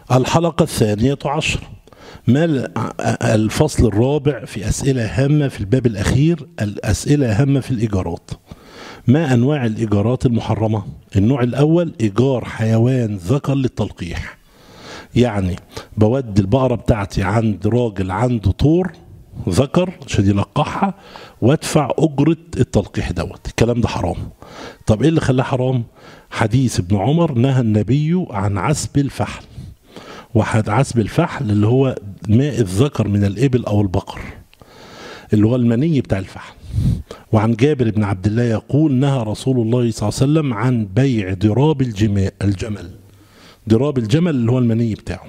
الحلقة الثانية عشر ما ال- الفصل الرابع في أسئلة هامة في الباب الأخير الأسئلة هامة في الإيجارات ما أنواع الإيجارات المحرمة النوع الأول إيجار حيوان ذكر للتلقيح يعني بودي البقرة بتاعتي عند راجل عنده طور ذكر عشان يلقحها وادفع أجرة التلقيح دوت الكلام ده حرام طب ايه اللي خلاه حرام حديث ابن عمر نهى النبي عن عسب الفحل واحد عسب الفحل اللي هو ماء الذكر من الإبل أو البقر اللي هو المني بتاع الفحل وعن جابر بن عبد الله يقول نهى رسول الله صلى الله عليه وسلم عن بيع ضراب الجماء الجمل ضراب الجمل اللي هو المني بتاعه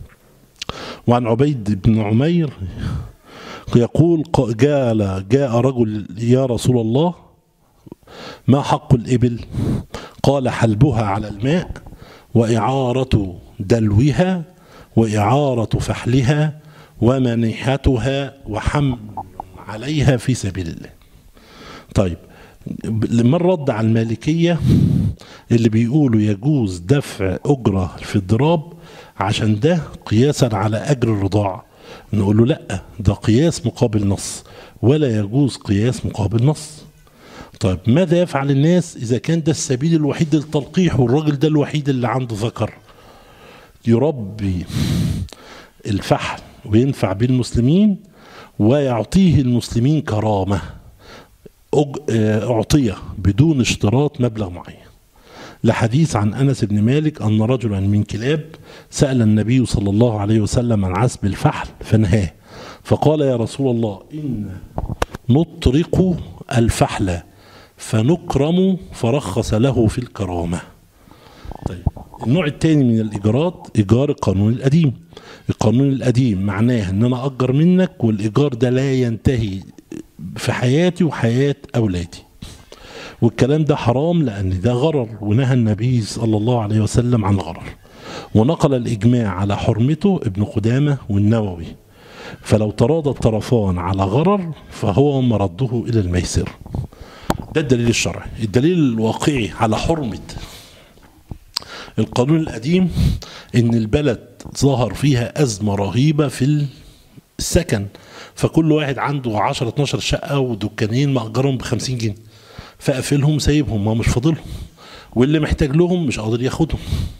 وعن عبيد بن عمير يقول ق- جاء جاء رجل يا رسول الله ما حق الإبل قال حلبها على الماء وإعارة دلوها وإعارة فحلها ومنحتها وحمل عليها في سبيل الله طيب لما رد على المالكية اللي بيقولوا يجوز دفع أجرة في الضراب عشان ده قياسا على أجر الرضاعة نقول له لا ده قياس مقابل نص ولا يجوز قياس مقابل نص طيب ماذا يفعل الناس إذا كان ده السبيل الوحيد للتلقيح والراجل ده الوحيد اللي عنده ذكر يربي الفحل وينفع بالمسلمين ويعطيه المسلمين كرامة أج- آه، أعطية بدون اشتراط مبلغ معين لحديث عن أنس بن مالك أن رجلا من كلاب سأل النبي صلى الله عليه وسلم عن عسب الفحل فنهاه فقال يا رسول الله إن نطرق الفحل فنكرم فرخص له في الكرامة طيب النوع الثاني من الإيجارات إيجار القانون القديم القانون القديم معناه أن أنا أجر منك والإيجار ده لا ينتهي في حياتي وحياة أولادي والكلام ده حرام لأن ده غرر ونهى النبي صلى الله عليه وسلم عن الغرر ونقل الإجماع على حرمته ابن قدامة والنووي فلو تراضى الطرفان على غرر فهو مرده إلى الميسر ده الدليل الشرعي الدليل الواقعي على حرمة القانون القديم ان البلد ظهر فيها ازمه رهيبه في السكن فكل واحد عنده 10 12 شقه ودكانين مأجرهم ب 50 جنيه فقافلهم سايبهم ما مش فاضلهم واللي محتاج لهم مش قادر ياخدهم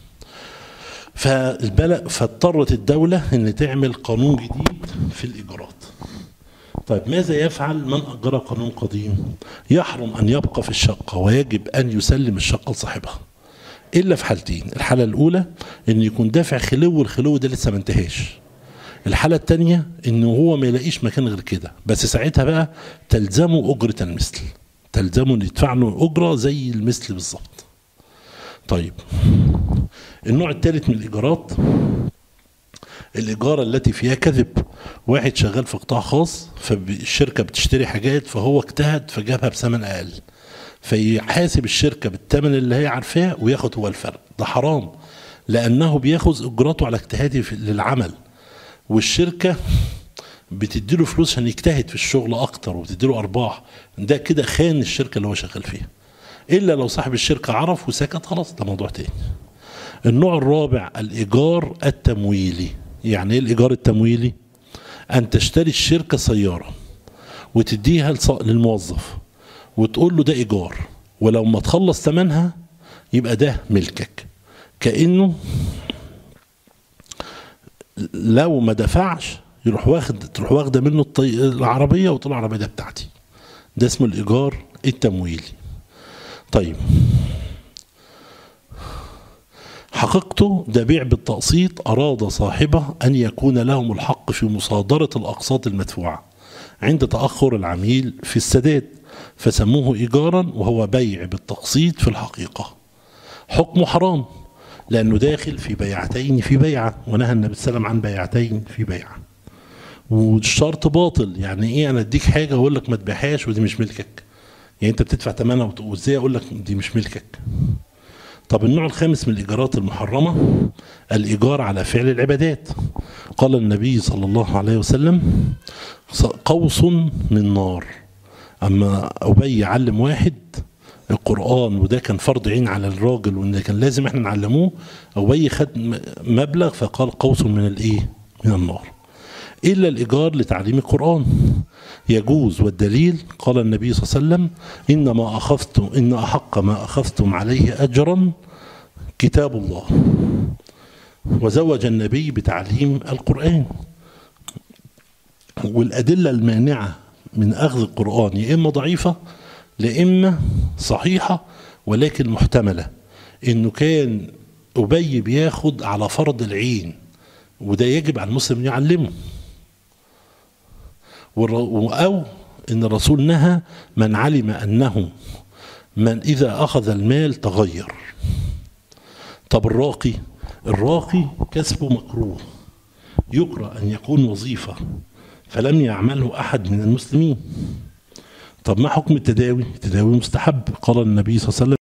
فالبلد فاضطرت الدوله ان تعمل قانون جديد في الايجارات طيب ماذا يفعل من أجر قانون قديم يحرم أن يبقى في الشقة ويجب أن يسلم الشقة لصاحبها إلا في حالتين الحالة الأولى أن يكون دافع خلو والخلو ده لسه ما انتهاش الحالة الثانية أنه هو ما يلاقيش مكان غير كده بس ساعتها بقى تلزمه أجرة المثل تلزمه أن يدفع له أجرة زي المثل بالظبط طيب النوع الثالث من الإيجارات الإيجار التي فيها كذب واحد شغال في قطاع خاص فالشركة بتشتري حاجات فهو اجتهد فجابها بثمن أقل فيحاسب الشركة بالثمن اللي هي عارفاه وياخد هو الفرق ده حرام لأنه بياخذ أجرته على اجتهاده في- للعمل والشركة بتديله فلوس عشان يجتهد في الشغل أكتر وبتديله أرباح ده كده خان الشركة اللي هو شغال فيها إلا لو صاحب الشركة عرف وسكت خلاص ده موضوع تاني النوع الرابع الإيجار التمويلي يعني إيه الإيجار التمويلي أن تشتري الشركة سيارة وتديها لص- للموظف وتقول له ده إيجار ولو ما تخلص ثمنها يبقى ده ملكك كأنه لو ما دفعش يروح واخد تروح واخده منه الطي... العربيه وتقول له العربيه ده بتاعتي ده اسمه الايجار التمويلي طيب حقيقته ده بيع بالتقسيط أراد صاحبه أن يكون لهم الحق في مصادرة الأقساط المدفوعة عند تأخر العميل في السداد فسموه إيجارا وهو بيع بالتقسيط في الحقيقة حكمه حرام لأنه داخل في بيعتين في بيعة ونهى النبي صلى الله عليه وسلم عن بيعتين في بيعة والشرط باطل يعني ايه انا اديك حاجه واقول لك ما تبيعهاش ودي مش ملكك يعني انت بتدفع ثمنها وت- وازاي اقول لك دي مش ملكك طب النوع الخامس من الإيجارات المحرمة الإيجار على فعل العبادات قال النبي صلى الله عليه وسلم قوس من نار أما أبي يعلم واحد القرآن وده كان فرض عين على الراجل وان كان لازم احنا نعلموه أبي خد م- مبلغ فقال قوس من الايه؟ من النار إلا الإيجار لتعليم القرآن يجوز والدليل قال النبي صلى الله عليه وسلم إنما أخذتم إن أحق ما أخذتم عليه أجرا كتاب الله وزوج النبي بتعليم القرآن والأدلة المانعة من أخذ القرآن يا إما ضعيفة لا إما صحيحة ولكن محتملة إنه كان أبي بياخد على فرض العين وده يجب على المسلم أن يعلمه والر- أو إن الرسول نهى من علم أنه من إذا أخذ المال تغير طب الراقي الراقي كسبه مكروه يكره أن يكون وظيفة فلم يعمله أحد من المسلمين طب ما حكم التداوي التداوي مستحب قال النبي صلى الله عليه وسلم